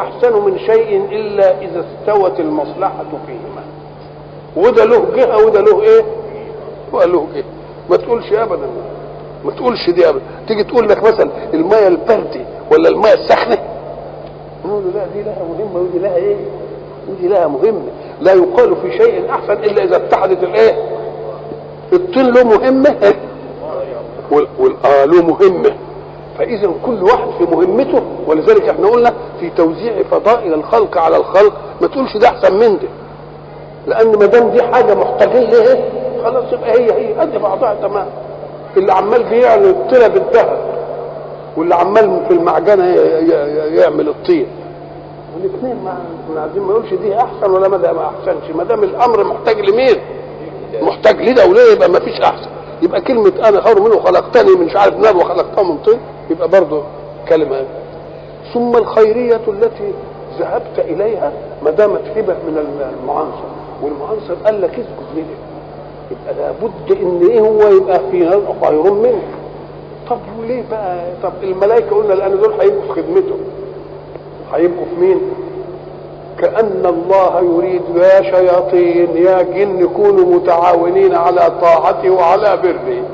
احسن من شيء الا اذا استوت المصلحه فيهما وده له جهه وده له ايه وله جهه ما تقولش ابدا ما تقولش دي ابدا تيجي تقول لك مثلا الميه البردي ولا الميه السخنه نقول له لا دي لها مهمه ودي لها ايه ودي لها مهمه لا يقال في شيء احسن الا اذا اتحدت الايه الطين له مهمه وال وال- آه له مهمه فاذا كل واحد في مهمته ولذلك احنا قلنا في توزيع فضائل الخلق على الخلق ما تقولش ده احسن من ده لان ما دام دي حاجه محتاجين لها خلاص يبقى هي هي قد بعضها تمام اللي عمال بيعمل الطينه بالذهب واللي عمال في المعجنه ي- ي- يعمل الطين والاثنين ما احنا عايزين ما نقولش دي احسن ولا ما ده ما احسنش ما دام الامر محتاج لمين؟ محتاج لده وليه يبقى ما فيش احسن يبقى كلمه انا خير منه خلقتني من مش عارف نار وخلقته من طين يبقى برضه كلمه ثم الخيريه التي ذهبت اليها ما دامت هبه من المعنصر والمعنصر قال لك اسكت ليه يبقى لابد ان ايه هو يبقى في خير منك طب وليه بقى طب الملائكه قلنا لان دول هيبقوا في خدمته هيبقوا في مين كأن الله يريد يا شياطين يا جن كونوا متعاونين على طاعته وعلى بره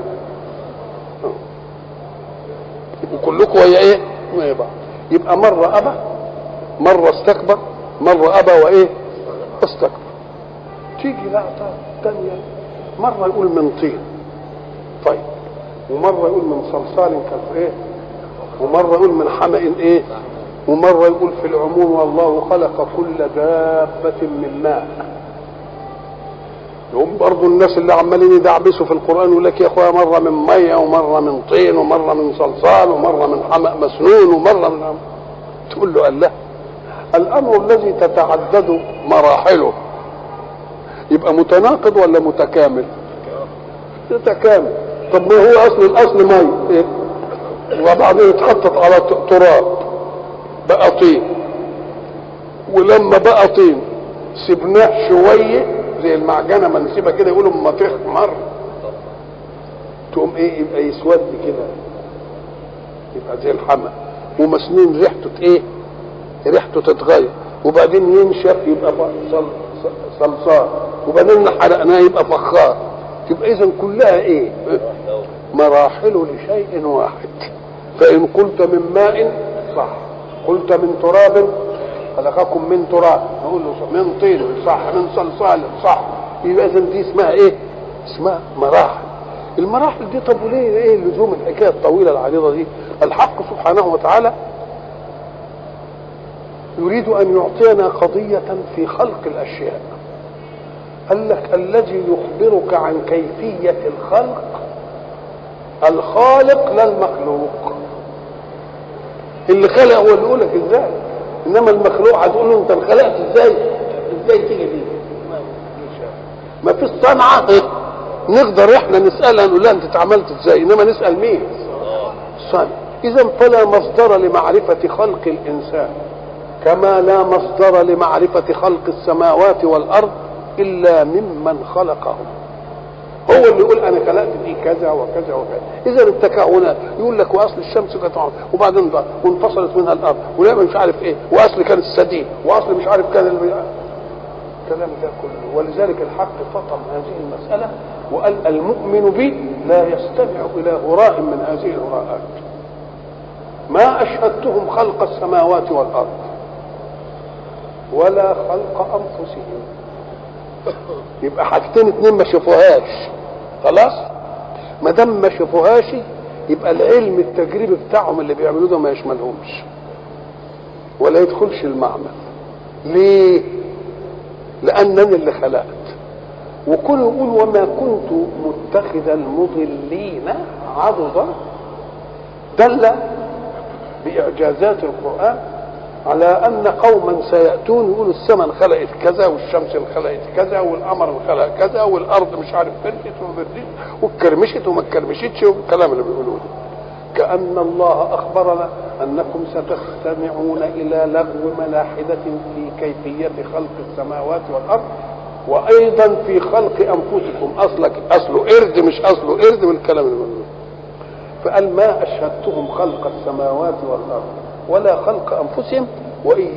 وكلكم ويا ايه ويا بعض يبقى مرة أبى مرة استكبر مرة أبى وإيه استكبر تيجي لقطة تانية مرة يقول من طين طيب ومرة يقول من صلصال كالإيه ومرة يقول من حمأ إيه ومرة يقول في العموم والله خلق كل دابة من ماء يقوم برضه الناس اللي عمالين يدعبسوا في القرآن يقول لك يا اخويا مرة من مية ومرة من طين ومرة من صلصال ومرة من حمأ مسنون ومرة من تقول له الله الأمر الذي تتعدد مراحله يبقى متناقض ولا متكامل؟ متكامل طب ما هو أصل الأصل مية إيه؟ وبعدين اتحطت على ت- تراب بقى طين ولما بقى طين سبناه شويه زي المعجنه ما نسيبها كده يقولوا اما تخمر تقوم ايه يبقى يسود كده يبقى زي الحمى ومسنون ريحته ت- ايه ريحته تتغير وبعدين ينشف يبقى ف- صل- ص- صلصال وبعدين حرقناه يبقى فخار تبقى اذا كلها ايه مراحل لشيء واحد فان قلت من ماء صح قلت من تراب خلقكم من تراب نقول له صح. من طين صح من صلصال صح يبقى اذا دي اسمها ايه اسمها مراحل المراحل دي طب وليه ايه لزوم الحكايه الطويله العريضه دي الحق سبحانه وتعالى يريد ان يعطينا قضيه في خلق الاشياء قال لك الذي يخبرك عن كيفيه الخلق الخالق لا المخلوق اللي خلق هو اللي يقول لك ازاي انما المخلوق هتقول له انت انخلقت ازاي ازاي تيجي دي ما فيش صنعه نقدر احنا نسالها نقول لها انت اتعملت ازاي انما نسال مين صنع اذا فلا مصدر لمعرفه خلق الانسان كما لا مصدر لمعرفه خلق السماوات والارض الا ممن خلقهم هو اللي يقول انا خلقت دي كذا وكذا وكذا اذا التكهنات يقول لك واصل الشمس كانت عمر وبعدين ضاع وانفصلت منها الارض ولما مش عارف ايه واصل كان السديد واصل مش عارف كان الكلام ده كله ولذلك الحق فطن هذه المساله وقال المؤمن بي لا يستمع الى هراء من هذه الهراءات ما اشهدتهم خلق السماوات والارض ولا خلق انفسهم يبقى حاجتين اتنين ما شافوهاش خلاص ما دام ما شافوهاش يبقى العلم التجريبي بتاعهم اللي بيعملوه ده ما يشملهمش ولا يدخلش المعمل ليه لانني اللي خلقت وكل يقول وما كنت متخذ المضلين عضدا دل باعجازات القران على ان قوما سياتون يقولوا السماء انخلقت كذا والشمس انخلقت كذا والقمر انخلق كذا والارض مش عارف فرقت وما فرقتش واتكرمشت وما اتكرمشتش والكلام اللي بيقولوه ده. كأن الله أخبرنا أنكم ستستمعون إلى لغو ملاحدة في كيفية خلق السماوات والأرض وأيضا في خلق أنفسكم أصلك أصله قرد مش أصله قرد من الكلام اللي بيقولوه فقال ما أشهدتهم خلق السماوات والأرض ولا خلق أنفسهم وإن